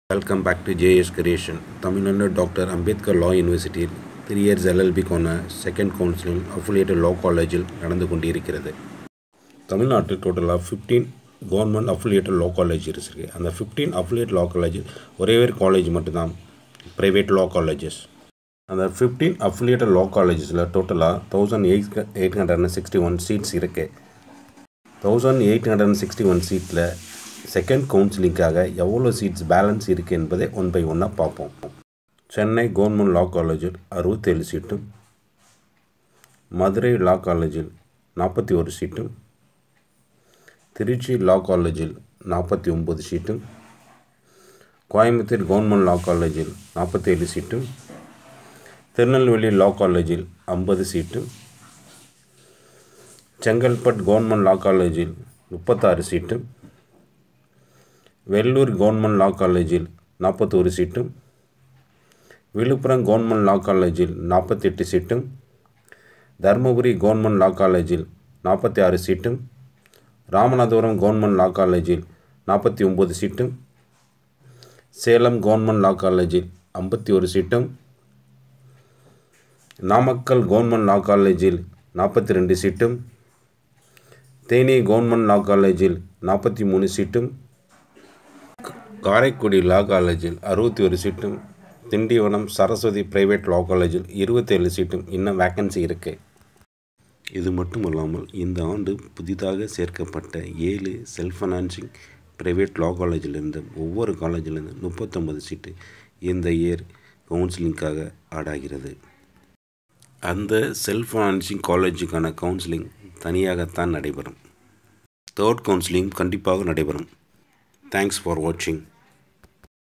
welcome back to JS creation Tamil Nadu doctor Ambedkar law யூனிவர்சிட்டியில் three years எல்எல்பிக்கான second counselling affiliated law காலேஜில் நடந்து கொண்டிருக்கிறது தமிழ்நாட்டில் டோட்டலாக fifteen government affiliated law college இருக்குது அந்த ஃபிஃப்டீன் அஃபிலியேட் லா காலேஜில் ஒரே ஒரு காலேஜ் மட்டும்தான் ப்ரைவேட் லா காலேஜஸ் அந்த ஃபிஃப்டீன் அஃபிலியேட்டட் லா காலேஜஸில் டோட்டலாக thousand eight eight hundred and sixty one seats இருக்குது thousand eight hundred and sixty one சீட்டில் செகண்ட் கவுன்சிலிங்காக எவ்வளோ சீட்ஸ் பேலன்ஸ் இருக்குது என்பதை ஒன் பை ஒன்னாக பார்ப்போம் சென்னை கவர்மெண்ட் லா காலேஜில் அறுபத்தேழு சீட்டும் மதுரை லா காலேஜில் நாற்பத்தி ஒரு சீட்டும் திருச்சி லா காலேஜில் நாற்பத்தி ஒம்பது சீட்டும் கோயம்புத்தூர் கவர்மெண்ட் லா காலேஜில் நாற்பத்தேழு சீட்டும் திருநெல்வேலி லா காலேஜில் ஐம்பது சீட்டும் செங்கல்பட்டு கவர்மெண்ட் லா காலேஜில் முப்பத்தாறு சீட்டும் வெள்ளூர் கவர்மெண்ட் லா காலேஜில் நாற்பத்தோரு சீட்டும் விழுப்புரம் கவர்மெண்ட் லா காலேஜில் நாற்பத்தெட்டு சீட்டும் தருமபுரி கவர்மெண்ட் லா காலேஜில் நாற்பத்தி ஆறு சீட்டும் ராமநாதபுரம் கவர்மெண்ட் லா காலேஜில் நாற்பத்தி ஒம்பது சீட்டும் சேலம் கவர்மெண்ட் லா காலேஜில் ஐம்பத்தி ஒரு சீட்டும் நாமக்கல் கவர்மெண்ட் லா காலேஜில் நாற்பத்தி ரெண்டு சீட்டும் தேனி கவர்மெண்ட் லா காலேஜில் நாற்பத்தி மூணு சீட்டும் காரைக்குடி லா காலேஜில் அறுபத்தி ஒரு சீட்டும் திண்டிவனம் சரஸ்வதி பிரைவேட் லா காலேஜில் இருபத்தேழு சீட்டும் இன்னும் வேக்கன்சி இருக்குது இது மட்டும் இல்லாமல் இந்த ஆண்டு புதிதாக சேர்க்கப்பட்ட ஏழு செல்ஃப் ஃபைனான்சிங் பிரைவேட் லா காலேஜிலிருந்து ஒவ்வொரு காலேஜிலிருந்து முப்பத்தொம்பது சீட்டு இந்த இயர் கவுன்சிலிங்காக ஆடாகிறது அந்த செல்ஃப் ஃபைனான்சிங் காலேஜுக்கான கவுன்சிலிங் தனியாகத்தான் நடைபெறும் தேர்ட் கவுன்சிலிங் கண்டிப்பாக நடைபெறும் தேங்க்ஸ் ஃபார் வாட்சிங்